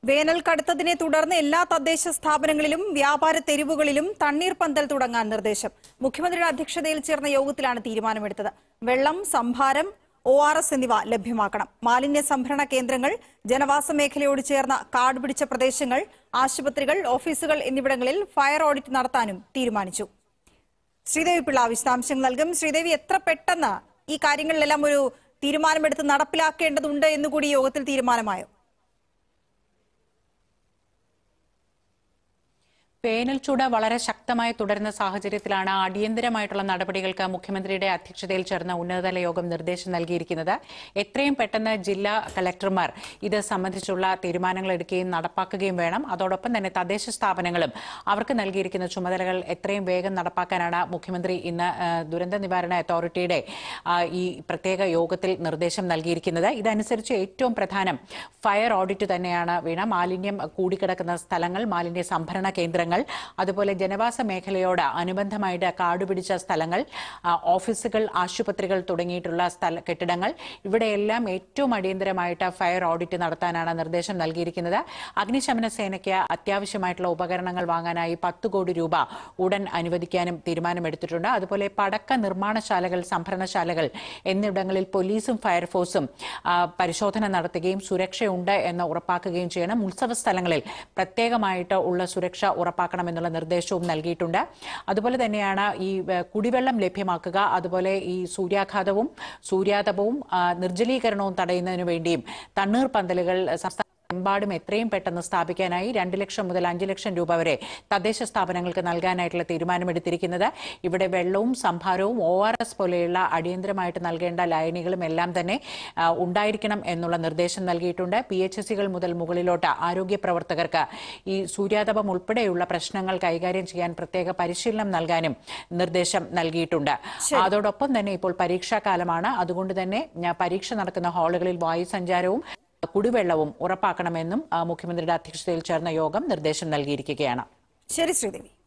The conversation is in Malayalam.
വേനൽ കടുത്തതിനെ തുടർന്ന് എല്ലാ തദ്ദേശ സ്ഥാപനങ്ങളിലും വ്യാപാര തെരുവുകളിലും തണ്ണീർ പന്തൽ തുടങ്ങാൻ നിർദ്ദേശം മുഖ്യമന്ത്രിയുടെ അധ്യക്ഷതയിൽ ചേർന്ന യോഗത്തിലാണ് തീരുമാനമെടുത്തത് വെള്ളം സംഭാരം ഒ ആർ എസ് എന്നിവ ലഭ്യമാക്കണം മാലിന്യ സംഭരണ കേന്ദ്രങ്ങൾ ജനവാസ മേഖലയോട് ചേർന്ന കാട് പിടിച്ച പ്രദേശങ്ങൾ ആശുപത്രികൾ ഓഫീസുകൾ എന്നിവിടങ്ങളിൽ ഫയർ ഓഡിറ്റ് നടത്താനും തീരുമാനിച്ചു ശ്രീദേവി പിള്ള വിശദാംശങ്ങൾ നൽകും ശ്രീദേവി എത്ര പെട്ടെന്ന് ഈ കാര്യങ്ങളിലെല്ലാം ഒരു തീരുമാനമെടുത്ത് നടപ്പിലാക്കേണ്ടതുണ്ട് എന്നുകൂടി യോഗത്തിൽ തീരുമാനമായോ വേനൽ ചൂട് വളരെ ശക്തമായി തുടരുന്ന സാഹചര്യത്തിലാണ് അടിയന്തരമായിട്ടുള്ള നടപടികൾക്ക് മുഖ്യമന്ത്രിയുടെ അധ്യക്ഷതയിൽ ചേർന്ന ഉന്നതതല യോഗം നിർദ്ദേശം നൽകിയിരിക്കുന്നത് എത്രയും പെട്ടെന്ന് ജില്ലാ കലക്ടർമാർ ഇത് സംബന്ധിച്ചുള്ള തീരുമാനങ്ങൾ എടുക്കുകയും നടപ്പാക്കുകയും വേണം അതോടൊപ്പം തന്നെ തദ്ദേശ സ്ഥാപനങ്ങളും അവർക്ക് നൽകിയിരിക്കുന്ന ചുമതലകൾ എത്രയും വേഗം നടപ്പാക്കാനാണ് മുഖ്യമന്ത്രി ഇന്ന് ആ, ദുരന്ത നിവാരണ അതോറിറ്റിയുടെ ആ, ഈ പ്രത്യേക യോഗത്തിൽ നിർദ്ദേശം നൽകിയിരിക്കുന്നത് ഇതനുസരിച്ച് ഏറ്റവും പ്രധാനം ഫയർ ഓഡിറ്റ് തന്നെയാണ് വീണ മാലിന്യം കൂടിക്കിടക്കുന്ന സ്ഥലങ്ങൾ മാലിന്യ സംഭരണ കേന്ദ്രങ്ങൾ അതുപോലെ ജനവാസ മേഖലയോട് അനുബന്ധമായിട്ട് കാടുപിടിച്ച സ്ഥലങ്ങൾ ആ, ഓഫീസുകൾ ആശുപത്രികൾ തുടങ്ങിയിട്ടുള്ള സ്ഥല കെട്ടിടങ്ങൾ ഇവിടെയെല്ലാം ഏറ്റവും അടിയന്തരമായിട്ട് ഫയർ ഓഡിറ്റ് നടത്താനാണ് നിർദ്ദേശം നൽകിയിരിക്കുന്നത് അഗ്നിശമന സേനയ്ക്ക് അത്യാവശ്യമായിട്ടുള്ള ഉപകരണങ്ങൾ വാങ്ങാനായി പത്ത് കോടി രൂപ ഉടൻ അനുവദിക്കാനും തീരുമാനമെടുത്തിട്ടുണ്ട് അതുപോലെ പടക്ക നിർമ്മാണശാലകൾ സംഭരണശാലകൾ എന്നിവിടങ്ങളിൽ പോലീസും ഫയർഫോഴ്സും ആ, പരിശോധന നടത്തുകയും സുരക്ഷയുണ്ട് എന്ന് ഉറപ്പാക്കുകയും ചെയ്യണം ഉത്സവ സ്ഥലങ്ങളിൽ പ്രത്യേകമായിട്ട് ഉള്ള സുരക്ഷ ഉറപ്പാക്കണമെന്നുള്ള നിർദ്ദേശവും നൽകിയിട്ടുണ്ട് അതുപോലെ തന്നെയാണ് ഈ ഏ, കുടിവെള്ളം ലഭ്യമാക്കുക അതുപോലെ ഈ സൂര്യാഘാതവും സൂര്യാതപവും ആ, നിർജ്ജലീകരണവും തടയുന്നതിനു വേണ്ടിയും തണ്ണീർ പന്തലുകൾ സംസ്ഥാന എമ്പാടും എത്രയും പെട്ടെന്ന് സ്ഥാപിക്കാനായി രണ്ട് ലക്ഷം മുതൽ അഞ്ച് ലക്ഷം രൂപ വരെ തദ്ദേശ സ്ഥാപനങ്ങൾക്ക് നൽകാനായിട്ടുള്ള തീരുമാനമെടുത്തിരിക്കുന്നത് ഇവിടെ വെള്ളവും സംഭാരവും ഒ ആർ എസ് പോലെയുള്ള അടിയന്തരമായിട്ട് നൽകേണ്ട ലൈനുകളും എല്ലാം തന്നെ ആ, ഉണ്ടായിരിക്കണം എന്നുള്ള നിർദ്ദേശം നൽകിയിട്ടുണ്ട് പി എച്ച് എസ് സികൾ മുതൽ മുകളിലോട്ട് ആരോഗ്യ പ്രവർത്തകർക്ക് ഈ സൂര്യാതപം ഉൾപ്പെടെയുള്ള പ്രശ്നങ്ങൾ കൈകാര്യം ചെയ്യാൻ പ്രത്യേക പരിശീലനം നൽകാനും നിർദ്ദേശം നൽകിയിട്ടുണ്ട് അതോടൊപ്പം തന്നെ ഇപ്പോൾ പരീക്ഷാകാലമാണ് അതുകൊണ്ട് തന്നെ ഞാൻ പരീക്ഷ നടക്കുന്ന ഹാളുകളിൽ വായു സഞ്ചാരവും കുടിവെള്ളവും ഉറപ്പാക്കണമെന്നും ആ, മുഖ്യമന്ത്രിയുടെ അധ്യക്ഷതയിൽ ചേർന്ന യോഗം നിർദ്ദേശം നൽകിയിരിക്കുകയാണ് ശരി ശ്രീദേവി